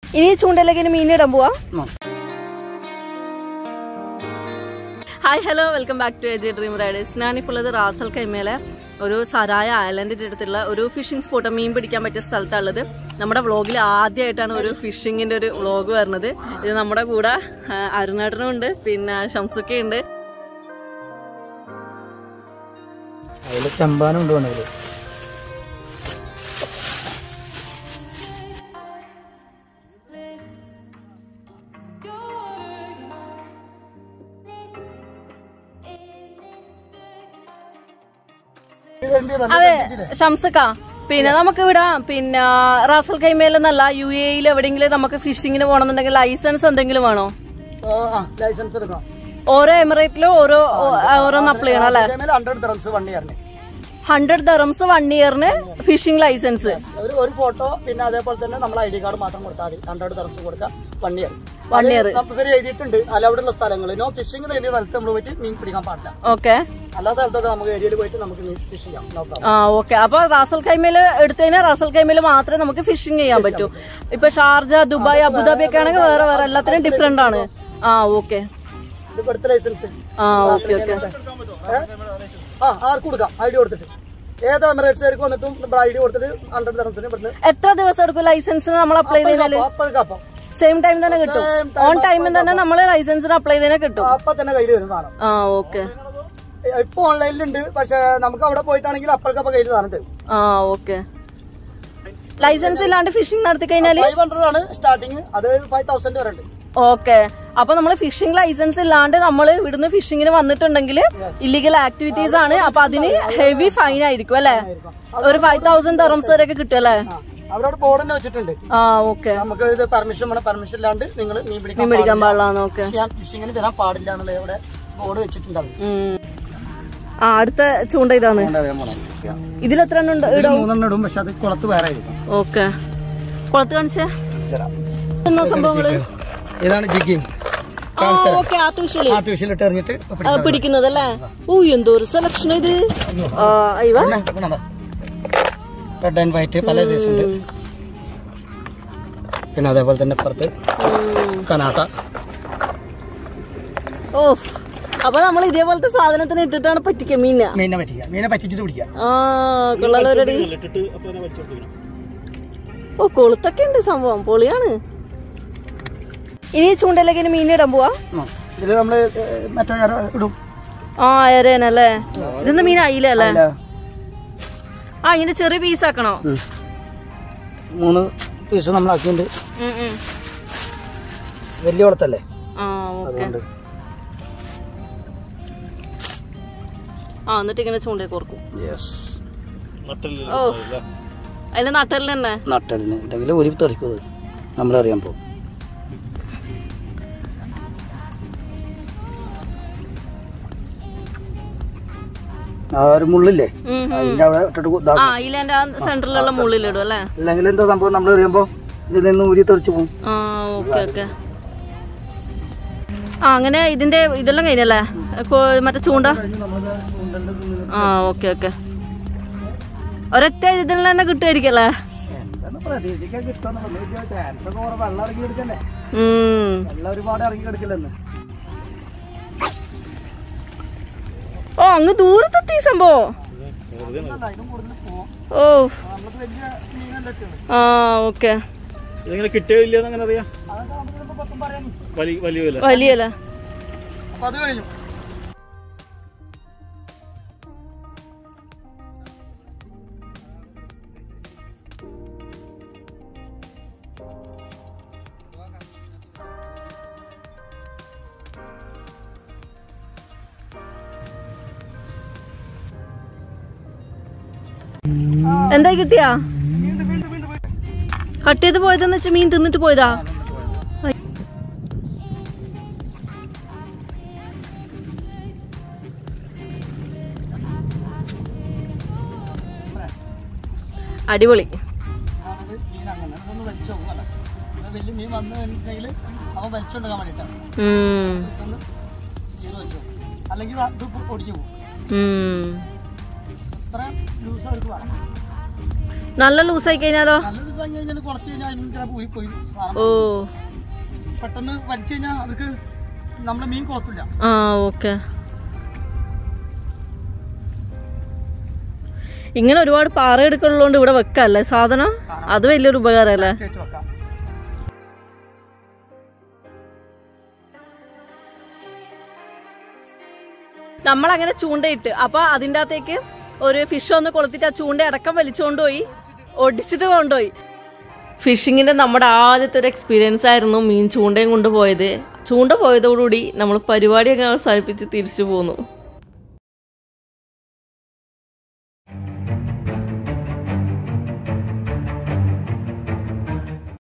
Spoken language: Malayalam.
ഇനി ചൂണ്ടയിലേക്ക് ഇനി മീനിടാൻ പോവാ hi hello welcome back to AG dream riders ഞാനിപ്പോൾ ഉള്ളത് റാസൽ കൈമേലെ ഒരു സരായ ഐലൻഡിന്റെ അടുത്തുള്ള ഒരു ഫിഷിംഗ് സ്പോട്ട് മീൻ പിടിക്കാൻ പറ്റിയ സ്ഥലത്താണുള്ളത് നമ്മുടെ വ്ളോഗിൽ ആദ്യമായിട്ടാണ് ഒരു ഫിഷിങ്ങിന്റെ ഒരു വ്ളോഗ് വരുന്നത് ഇത് നമ്മുടെ കൂടെ ആ, അരുണേട്ടനും ഉണ്ട് പിന്നെ ഷംസുക്കെ ഉണ്ട് അതിൽ ചെമ്പാനും ഉണ്ട് വേണമെങ്കിൽ അതെ ഷംസക്ക പിന്നെ നമുക്ക് ഇവിടെ പിന്നെ റാസൽ കൈമേൽ എന്നല്ല യു എയിൽ എവിടെയെങ്കിലും നമുക്ക് ഫിഷിങ്ങിന് പോകണമെന്നുണ്ടെങ്കിൽ ലൈസൻസ് എന്തെങ്കിലും വേണോ ലൈസൻസ് എടുക്കണം ഓരോ എമിറേറ്റിലും ഓരോ ഓരോന്ന് അപ്ലൈ ചെയ്യണം അല്ലെ ഹൺഡ്രഡ് ദ്രംസ് വണ്ടി ഇറങ്ങി ഹൺഡ്രഡ് ദറംസ് വൺ ഇയറിന് ഫിഷിംഗ് ലൈസൻസ് ഒരു ഒരു ഫോട്ടോ പിന്നെ അതേപോലെ തന്നെ നമ്മൾ ഐ ഡി കാർഡ് മാത്രം കൊടുത്താൽ മതി ഹൺഡ്രഡ് ദ്രംസ് കൊടുക്കാം വൺ ഇയർ One year. ഇവർ എഴുതിയിട്ടുണ്ട് അലൗഡുള്ള സ്ഥലങ്ങൾ നോ ഫിഷിംഗ് എഴുതിയ സ്ഥലത്ത് നമ്മൾ പോയിട്ട് മീൻ പിടിക്കാൻ പാടില്ല ഓക്കെ അല്ലാത്ത സ്ഥലത്തൊക്കെ നമുക്ക് ഏരിയയിൽ പോയിട്ട് നമുക്ക് മീൻ ഫിഷ് ചെയ്യാം നോ പ്രോബ്ലം ആ ഓക്കെ അപ്പൊ റാസൽ കൈമേല് എടുത്തു കഴിഞ്ഞാൽ റാസൽ കൈമേല് മാത്രമേ നമുക്ക് ഫിഷിംഗ് ചെയ്യാൻ പറ്റൂ ഇപ്പൊ ഷാർജ ദുബായ് അബുദാബി ഒക്കെ ആണെങ്കിൽ വേറെ വേറെ എല്ലാത്തിനും ഡിഫറെന്റ് ആണ് ആ ഓക്കെ ഇത് ഇവിടുത്തെ ലൈസൻസ് ആ ഓക്കെ ഓക്കെ ആ ആർക്ക് കൊടുക്കാം ഐ ഡി കൊടുത്തിട്ട് ഏത് എമിറേറ്റ്സുകാർക്ക് വന്നിട്ടും ഐ ഡി കൊടുത്തിട്ട് ഹൺഡ്രഡ് ദ്രംസിന് ഇവിടുന്ന് എത്ര ദിവസം എടുക്കും ലൈസൻസിന് നമ്മൾ അപ്ലൈ ചെയ്താല് അപ്പോഴേക്കപ്പം സെയിം ടൈം തന്നെ കിട്ടും Same time ഓൺ ടൈമിൽ തന്നെ നമ്മൾ ലൈസൻസിന് അപ്ലൈ ചെയ്തതിനെ കിട്ടും അപ്പൊ തന്നെ കയ്യിൽ വരും സാധനം ആ ഓക്കെ ഇപ്പൊ ഓൺലൈനിലുണ്ട് പക്ഷെ നമുക്ക് അവിടെ പോയിട്ടാണെങ്കിൽ അപ്പോഴേക്കപ്പം കയ്യിൽ സാധനം തരും ആ ഓക്കെ ലൈസൻസ് ഇല്ലാണ്ട് ഫിഷിംഗ് നടത്തി കഴിഞ്ഞാല് ഫൈവ് ഹൺഡ്രഡ് ആണ് സ്റ്റാർട്ടിങ് അത് ഫൈവ് തൗസൻഡ് വരെ ഉണ്ട് ഓക്കെ അപ്പൊ നമ്മൾ ഫിഷിംഗ് ലൈസൻസ് ഇല്ലാണ്ട് നമ്മൾ ഇവിടുന്ന് ഫിഷിങ്ങിന് വന്നിട്ടുണ്ടെങ്കിൽ ഇല്ലീഗൽ ആക്ടിവിറ്റീസ് ആണ് അപ്പൊ അതിന് ഹെവി ഫൈൻ ആയിരിക്കും അല്ലെ ഒരു ഫൈവ് തൗസൻഡ് തെറംസ് വരെ ഒക്കെ കിട്ടും അല്ലെ ആ അവരവിടെ ബോർഡ് തന്നെ വെച്ചിട്ടുണ്ട് ആ ഓക്കെ നമുക്ക് ഇത് പെർമിഷൻ വേണം പെർമിഷൻ ഇല്ലാണ്ട് നിങ്ങൾ മീൻ പിടിക്കാൻ മീൻ പിടിക്കാൻ പാടില്ലാന്ന് ഓക്കെ ചെയ്യാൻ ഫിഷിങ്ങിന് വരാൻ പാടില്ല എന്നുള്ള ഇവിടെ ബോർഡ് വെച്ചിട്ടുണ്ടാവും ആ അടുത്ത ചൂണ്ട ഇതാണ് ഇതിലെത്ര എണ്ണം ഉണ്ട് ഇടും മൂന്നെണ്ണം ഇടും പക്ഷെ അത് കുളത്ത് വേറെ ആയിരിക്കും ഓക്കെ കുളത്ത് കാണിച്ചേ എന്നാ സംഭവങ്ങള് ഇതാണ് ജിഗിങ് ഓക്കെ ആർട്ടിഫിഷ്യലി ആർട്ടിഫിഷ്യൽ ഇട്ട് എറിഞ്ഞിട്ട് പിടിക്കുന്നത് അല്ലേ ഓ എന്തോ ഒരു സെലക്ഷൻ ഇത് ആ, അയ്യോ റെഡ് ആൻഡ് വൈറ്റ് പല സൈസ് ഉണ്ട് പിന്നെ അതേപോലെ തന്നെ ഇപ്പുറത്ത് കനാട്ട ഓ അപ്പൊ നമ്മൾ ഇതേപോലത്തെ സാധനത്തിന് ഇട്ടിട്ടാണ് പറ്റിക്ക മീന മീനെ പറ്റിക്കുക മീനെ പറ്റിച്ചിട്ട് പിടിക്കുക ആ കൊള്ളാലോരടി ഓ കൊളുത്തൊക്കെ ഉണ്ട് സംഭവം പൊളിയാണ് ഇനി ചൂണ്ടയിലേക്ക് ഇനി മീൻ ഇടാൻ പോവാ ഇതിൽ നമ്മള് ഏഹ്, മറ്റേ ഇറ ഇടും ആ അയറേനല്ലേ ഇതെന്ത് മീൻ അയില അല്ലേ ആ ഇങ്ങനെ ചെറിയ പീസ് ആക്കണോ ഉം. മൂന്ന് പീസ് നമ്മളാക്കിയിട്ടുണ്ട് ഉം, ഉം. വലിയ കുളത്തല്ലേ ആ ഓക്കെ അതുകൊണ്ട് ആ എന്നിട്ട് ഇങ്ങനെ ചൂണ്ടയിൽ കോർക്കും യെസ് ഓ അതിന്റെ നട്ടലിന് തന്നെ നട്ടലിന് ഉണ്ടെങ്കിൽ ഒരു തെറിക്കും അത് നമ്മളറിയാൻ പോകും ആ ഒരു മുള്ളില്ലേ ഉം, ഉം. അതിന്റെ അവിടെ ഇട്ടിട്ട് കു- ആ ഇതാക്കും. അയിലേന്റെ ആ സെന്ററിലുള്ള മുള്ളിലിടും അല്ലേ അല്ലെങ്കിൽ എന്താ സംഭവം നമ്മൾ എറിയുമ്പോ ഇതിൽ നിന്ന് ഊരി തെറിച്ച് പോകും ആ ഓക്കെ ഓക്കെ ആ അങ്ങനെ ഇതിന്റെ ഇതെല്ലാം കഴിഞ്ഞല്ലേ കൊ- മറ്റേ ചൂണ്ട ആ ഓക്കെ ഓക്കെ ഒരൊറ്റ ഇതിൽ തന്നെ കിട്ടുമായിരിക്കല്ലേ എന്താണ് പ്രതീക്ഷിക്കാൻ കിട്ടുമെന്നുള്ളത് ചാൻസ് ഒക്കെ കുറവ് വെള്ളം ഇറങ്ങി എടുക്കല്ലേ ഉം. വെള്ളം ഒരുപാട് ഇറങ്ങി എടുക്കില്ലെന്ന് ഓ അങ്ങ് ദൂരത്തെത്തി ഈ സംഭവം ഓ നമുക്ക് വലിയ മീനല്ല ഇട്ടത്. ആ ഓക്കെ ഇതെങ്ങനെ കിട്ടിയോ ഇല്ലയോ അങ്ങനെ അറിയാം അതൊക്കെ നമുക്ക് ചിലപ്പോ പത്തും പറയാൻ വലിയ വലിയ വില വലിയല്ലേ അപ്പൊ അത് കഴിഞ്ഞു എന്താ കിട്ടിയാ കട്ട് ചെയ്ത് പോയതെന്ന് വെച്ചാൽ മീൻ തിന്നിട്ട് പോയതാ അടിപൊളി ആണത് മീൻ അങ്ങനെ അതൊന്ന് വലിച്ചു പോകും അല്ല ഇത് വലിയ മീൻ വന്നു കഴിഞ്ഞിട്ടുണ്ടെങ്കിൽ അവൻ വലിച്ചുകൊണ്ടുപോകാൻ വേണ്ടിയിട്ടാണ് ഉം. ഒന്ന് മീൻ വലിച്ചു പോകും അല്ലെങ്കിൽ ഇത് ഒടിഞ്ഞു പോകും ഉം. ഇത്ര ലൂസ് അവർക്ക് വേണം നല്ല ലൂസായി കഴിഞ്ഞാലോ നല്ല ഇത് കഴിഞ്ഞ് കഴിഞ്ഞാൽ കുറച്ച് കഴിഞ്ഞാൽ ഇങ്ങനെ പോയി പോയി സാധനം ഓ പെട്ടെന്ന് വലിച്ചു കഴിഞ്ഞാൽ അവർക്ക് നമ്മുടെ മീൻ കുളത്തില്ല ആ ഓക്കെ ഇങ്ങനെ ഒരുപാട് പാറ എടുക്കുള്ളതുകൊണ്ട് ഇവിടെ വെക്കല്ലേ സാധനം അത് വലിയൊരു ഉപകാരമല്ലേ കയറ്റി വെക്കാം നമ്മൾ അങ്ങനെ ചൂണ്ടയിട്ട് അപ്പൊ അതിൻ്റെ അകത്തേക്ക് ഒരു ഫിഷ് ഒന്ന് കൊളുത്തിട്ട് ആ ചൂണ്ട അടക്കം വലിച്ചുകൊണ്ട് പോയി ഒടിച്ചിട്ട് കൊണ്ടുപോയി ഫിഷിങ്ങിന്റെ നമ്മുടെ ആദ്യത്തെ ഒരു എക്സ്പീരിയൻസ് ആയിരുന്നു മീൻ ചൂണ്ടയും കൊണ്ടുപോയത് ചൂണ്ട പോയതോടുകൂടി നമ്മൾ പരിപാടി അങ്ങനെ അവസാനിപ്പിച്ച് തിരിച്ചു പോന്നു